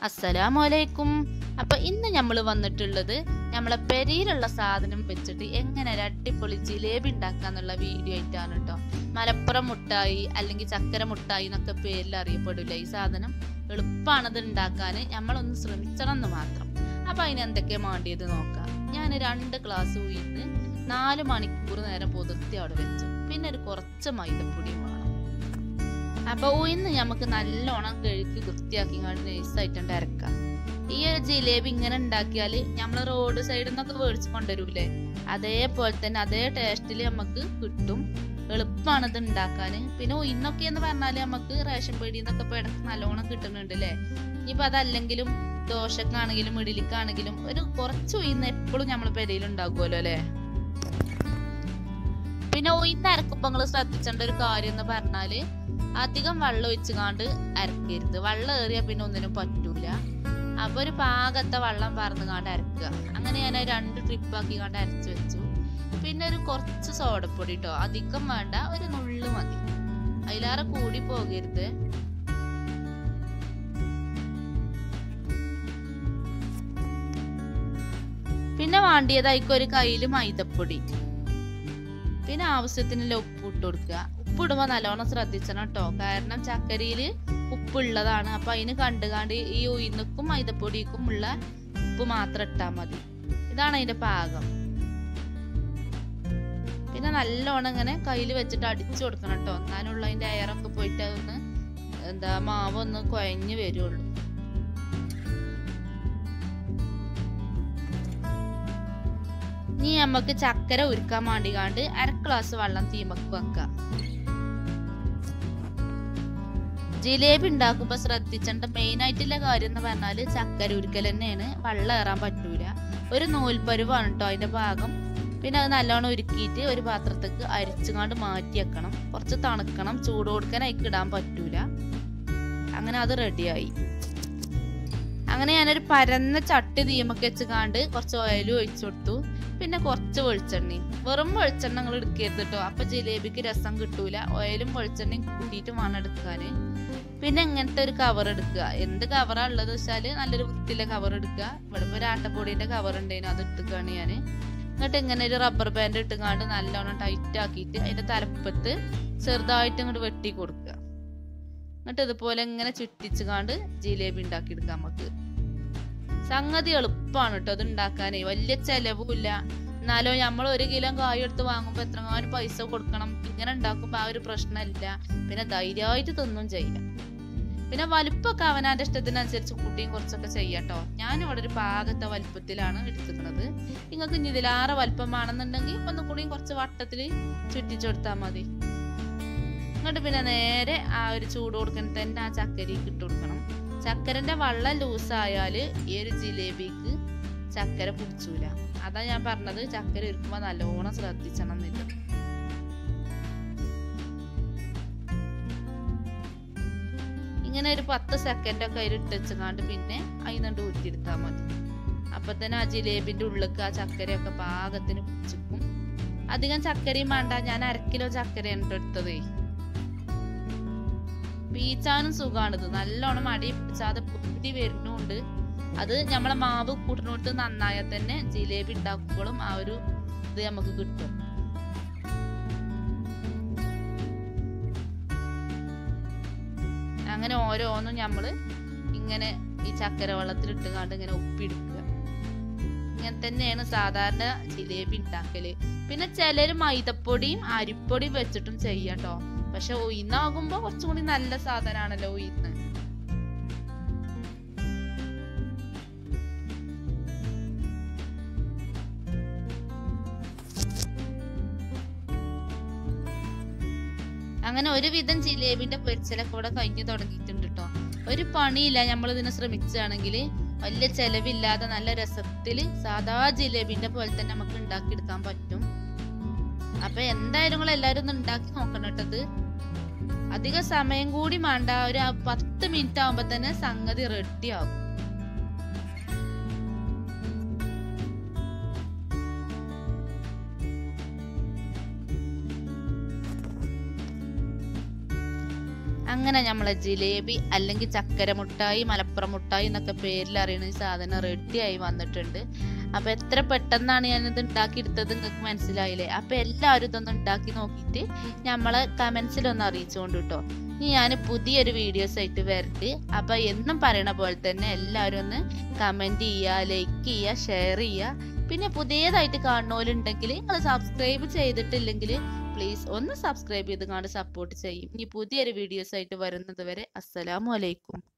അസ്സലാമു അലൈക്കും അപ്പൊ ഇന്ന് നമ്മൾ വന്നിട്ടുള്ളത് നമ്മളെ പെരിയിലുള്ള സാധനം വെച്ചിട്ട് എങ്ങനെ ഒരു അടിപൊളി ജിലേബി ഉണ്ടാക്കാന്നുള്ള വീഡിയോ ആയിട്ടാണ് കേട്ടോ മലപ്പുറം മുട്ടായി അല്ലെങ്കിൽ ചക്കര മുട്ടായി എന്നൊക്കെ പേരിൽ അറിയപ്പെടില്ല ഈ സാധനം എളുപ്പമാണത് ഉണ്ടാക്കാൻ നമ്മളൊന്ന് ശ്രമിച്ചണം എന്ന് മാത്രം അപ്പൊ അതിന് എന്തൊക്കെ വേണ്ടിയത് നോക്കാം ഞാൻ രണ്ട് ഗ്ലാസ് ഉയർന്ന് നാല് മണിക്കൂർ നേരം പുതിർത്തി അവിടെ വെച്ചു പിന്നെ ഒരു കുറച്ച് മൈദപ്പൊടിയും വേണം അപ്പൊ ഉയർന്ന് നമുക്ക് നല്ലോണം കഴുകി വൃത്തിയാക്കി നൈസായിട്ടുണ്ട് അരക്കാം ഈ ഒരു ജിലേബി ഇങ്ങനെ ഉണ്ടാക്കിയാല് നമ്മൾ റോഡ് സൈഡിൽ നിന്നൊക്കെ മേടിച്ച് കൊണ്ടുവരൂലേ അതേപോലെ തന്നെ അതേ ടേസ്റ്റിൽ നമുക്ക് കിട്ടും എളുപ്പമാണ് ഇത് ഉണ്ടാക്കാൻ പിന്നെ ഉയർന്നൊക്കെ എന്ന് പറഞ്ഞാല് നമുക്ക് റേഷൻ പീടിയിൽ നിന്നൊക്കെ ഇപ്പൊ ഇടയ്ക്ക് നല്ലോണം കിട്ടുന്നുണ്ട് അല്ലേ ഇനിയിപ്പോ അതല്ലെങ്കിലും ദോശക്കാണെങ്കിലും ഇഡലിക്കാണെങ്കിലും ഒരു കുറച്ച് ഉയർന്ന് എപ്പോഴും നമ്മൾ പെരയിൽ ഉണ്ടാകുമല്ലോ അല്ലേ പിന്നെ ഉയർന്ന് അരക്കുമ്പോ നിങ്ങൾ ശ്രദ്ധിച്ചേണ്ട ഒരു കാര്യം എന്ന് പറഞ്ഞാല് അധികം വെള്ളം ഒഴിച്ചുകാണ്ട് അരക്കരുത് വെള്ളം ഏറിയാ പിന്നെ ഒന്നിനും പറ്റൂല അപ്പൊ ഒരു പാകത്തെ വെള്ളം പറന്നുകാണ്ട് അരക്കുക അങ്ങനെ ഞാൻ രണ്ട് ട്രിപ്പ് ആക്കി കണ്ട് അരച്ചു വെച്ചു പിന്നെ ഒരു കുറച്ച് സോഡപ്പൊടി കേട്ടോ അധികം വേണ്ട ഒരു നുള്ളു മതി അതിലേറെ കൂടി പോകരുത് പിന്നെ വേണ്ടിയതായിക്കും ഒരു കയ്യില് മൈദപ്പൊടി പിന്നെ ആവശ്യത്തിനുള്ള ഉപ്പ് ഇട്ട് കൊടുക്കുക ഉപ്പ് ഇടുമ്പോ നല്ലോണം ശ്രദ്ധിച്ചണം കേട്ടോ കാരണം ചക്കരിയില് ഉപ്പുള്ളതാണ് അപ്പൊ അതിന് കണ്ടുകാണ്ട് ഈ ഉയിന്നക്കും മൈദപ്പൊടിക്കും ഉള്ള ഉപ്പ് മാത്രം ഇട്ടാ മതി ഇതാണ് അതിന്റെ പാകം പിന്നെ നല്ലോണം ഇങ്ങനെ കയ്യിൽ വെച്ചിട്ട് അടിച്ചു കൊടുക്കണം കേട്ടോ എന്നാലുള്ള അതിന്റെ എയറൊക്കെ പോയിട്ട് അതൊന്ന് എന്താ മാവ് ഒന്ന് കുഴഞ്ഞു വരുള്ളൂ ഇനി നമുക്ക് ചക്കര ഉരുക്കാൻ വേണ്ടിക്കാണ്ട് അര ഗ്ലാസ് വെള്ളം തീമക്ക് വെക്കാം ജിലേബി ഉണ്ടാക്കുമ്പോ ശ്രദ്ധിച്ചേണ്ട മെയിൻ ആയിട്ടുള്ള കാര്യം എന്ന് പറഞ്ഞാല് ചക്കര ഉരുക്കൽ തന്നെയാണ് വെള്ളം ഏറാൻ പറ്റൂല ഒരു നൂൽപ്പരുവാണ് കേട്ടോ അതിന്റെ ഭാഗം പിന്നെ അത് നല്ലോണം ഉരുക്കിയിട്ട് ഒരു പാത്രത്തേക്ക് അരിച്ചുകൊണ്ട് മാറ്റി വെക്കണം കുറച്ച് തണുക്കണം ചൂട് കൊടുക്കാൻ അതിക്ക് ഇടാൻ പറ്റൂല അങ്ങനെ അത് റെഡിയായി അങ്ങനെ ഞാനൊരു പരന്ന ചട്ടി തീമൊക്കെ വെച്ചുകാണ്ട് കുറച്ച് ഓയിലും ഒഴിച്ചു കൊടുത്തു പിന്നെ കുറച്ച് വെളിച്ചെണ്ണയും വെറും വെളിച്ചെണ്ണ നിങ്ങൾ എടുക്കരുത് കേട്ടോ അപ്പൊ ജിലേബിക്ക് രസം കിട്ടൂല ഓയിലും വെളിച്ചെണ്ണയും കൂട്ടിയിട്ട് വേണം എടുക്കാന് പിന്നെ ഇങ്ങനത്തെ ഒരു കവർ എടുക്കുക എന്ത് കവറാ ഉള്ളത് വെച്ചാല് നല്ലൊരു വൃത്തിയിലെ കവർ എടുക്കുക ഇവിടെ ഇപ്പൊ ഒരു ആട്ടപ്പൊടിന്റെ കവർ ഉണ്ടായിരുന്നു അത് ഇട്ടുക്കാണ് ഞാന് എന്നിട്ട് ഇങ്ങനെ ഒരു റബ്ബർ ബാൻഡ് ഇട്ടുകാണ്ട് നല്ലോണം ടൈറ്റ് ആക്കിയിട്ട് അതിന്റെ തലപ്പത്ത് ചെറുതായിട്ട് ഇങ്ങോട്ട് വെട്ടി കൊടുക്കുക എന്നിട്ട് ഇതുപോലെ ഇങ്ങനെ ചുറ്റിച്ചുകാണ്ട് ജിലേബി ഉണ്ടാക്കി എടുക്കാം നമുക്ക് സംഗതി എളുപ്പമാണ് കേട്ടോ അത് ഉണ്ടാക്കാനേ വലിയ ചെലവുമില്ല എന്നാലോ നമ്മൾ ഒരു കിലോ കായ് എടുത്ത് വാങ്ങുമ്പോ എത്രങ്ങാനും പൈസ കൊടുക്കണം ഇങ്ങനെ ഉണ്ടാക്കുമ്പോ ആ ഒരു പ്രശ്നമില്ല പിന്നെ ധൈര്യമായിട്ട് തിന്നും ചെയ്യാം പിന്നെ വലുപ്പമൊക്കെ അവനാന്റെ ഇഷ്ടത്തിനനുസരിച്ച് കൂട്ടിയും കുറച്ചൊക്കെ ചെയ്യാട്ടോ ഞാൻ ഇവിടെ ഒരു പാകത്തെ വലുപ്പത്തിലാണ് എടുത്തിരിക്കുന്നത് നിങ്ങൾക്ക് ഇനി ഇതിലാറെ വലുപ്പമാണെന്നുണ്ടെങ്കിൽ ഒന്നും കൂടിയും കുറച്ച് വട്ടത്തിൽ ചുറ്റിച്ചെടുത്താൽ മതി എന്നിട്ട് പിന്നെ നേരെ ആ ഒരു ചൂട് കൊടുക്കാൻ തന്നെ ആ ചക്കരയ്ക്ക് ഇട്ട് കൊടുക്കണം ചക്കരന്റെ വള്ളം ലൂസായാല് ഈ ഒരു ജിലേബിക്ക് ചക്കര പിടിച്ചൂല അതാ ഞാൻ പറഞ്ഞത് ചക്കര ഇരിക്കുമ്പോ നല്ലോണം ശ്രദ്ധിച്ചണം എന്നില്ല ഇങ്ങനെ ഒരു പത്ത് സെക്കൻഡ് ഒക്കെ അതിൽ ഇട്ടുവെച്ചുകാണ്ട് പിന്നെ അതിനുണ്ട് ഊറ്റിയെടുത്താൽ മതി അപ്പൊ തന്നെ ആ ജിലേബിന്റെ ഉള്ളിലേക്ക് ആ ചക്കരയൊക്കെ പാകത്തിന് പിടിച്ചിക്കും അധികം ചക്കരയും വേണ്ട ഞാൻ അര കിലോ ചക്കരയാണ് ട്ടോ എടുത്തതേ പീച്ചാനും സുഖാണിത് നല്ലോണം അടി പിടിച്ചാതെ പൊട്ടി വരുന്നുണ്ട് അത് നമ്മളെ മാവ് കൂട്ടിനോട്ട് നന്നായാൽ തന്നെ ജിലേബി ഉണ്ടാക്കുമ്പോഴും ആ ഒരു ഇത് നമുക്ക് കിട്ടും അങ്ങനെ ഓരോന്നും നമ്മള് ഇങ്ങനെ ഈ ചക്കര വെള്ളത്തിൽ ഇട്ടുകാണ്ട് ഇങ്ങനെ ഒപ്പിയെടുക്കുക ഇങ്ങനെ തന്നെയാണ് സാധാരണ ജിലേബി ഉണ്ടാക്കല് പിന്നെ ചിലര് മൈദപ്പൊടിയും അരിപ്പൊടിയും വെച്ചിട്ടും ചെയ്യാട്ടോ പക്ഷെ ഉയിന്നാകുമ്പോ കുറച്ചും കൂടി നല്ല സാധനമാണല്ലോ ഉയിന്ന് അങ്ങനെ ഒരുവിധം ജിലേബിന്റെ പൊരിച്ചലൊക്കെ ഇവിടെ കഴിഞ്ഞു തുടങ്ങിയിട്ടുണ്ട് കേട്ടോ ഒരു പണിയില്ല നമ്മൾ ഇതിനെ ശ്രമിച്ചാണെങ്കിൽ വലിയ ചെലവില്ലാതെ നല്ല രസത്തില് സാധാ ജിലേബിന്റെ പോലെ തന്നെ നമുക്ക് ഉണ്ടാക്കിയെടുക്കാൻ പറ്റും അപ്പൊ എന്തായാലും നിങ്ങൾ എല്ലാവരും ഒന്ന് ഉണ്ടാക്കി നോക്കണം കേട്ടത് അധിക സമയം കൂടി വേണ്ട ഒരു പത്ത് മിനിറ്റ് ആവുമ്പോ തന്നെ സംഗതി റെഡി ആവും അങ്ങനെ അങ്ങനെ നമ്മളെ ജിലേബി അല്ലെങ്കിൽ ചക്കര മുട്ടായി മലപ്പുറം മുട്ടായി എന്നൊക്കെ പേരിൽ അറിയുന്ന ഈ സാധനം റെഡിയായി വന്നിട്ടുണ്ട് അപ്പൊ എത്ര പെട്ടെന്നാണ് ഞാൻ ഇത് ഉണ്ടാക്കി എടുത്തത് നിങ്ങൾക്ക് മനസ്സിലായില്ലേ അപ്പൊ എല്ലാവരും ഇതൊന്ന് ഉണ്ടാക്കി നോക്കിയിട്ട് നമ്മളെ കമന്റ്സിൽ ഒന്ന് അറിയിച്ചുകൊണ്ട് കേട്ടോ ഇനി ഞാൻ പുതിയൊരു വീഡിയോസ് ആയിട്ട് വരട്ട് അപ്പൊ എന്നും പറയണ പോലെ തന്നെ എല്ലാവരും ഒന്ന് കമന്റ് ചെയ്യുക ലൈക്ക് ചെയ്യുക ഷെയർ ചെയ്യുക പിന്നെ പുതിയതായിട്ട് കാണുന്നവരുണ്ടെങ്കിൽ നിങ്ങൾ സബ്സ്ക്രൈബ് ചെയ്തിട്ടില്ലെങ്കിൽ പ്ലീസ് ഒന്ന് സബ്സ്ക്രൈബ് ചെയ്ത് കാണാൻ സപ്പോർട്ട് ചെയ്യും ഇനി പുതിയൊരു വീഡിയോസ് ആയിട്ട് വരുന്നത് വരെ അസ്സലാമു അലൈക്കും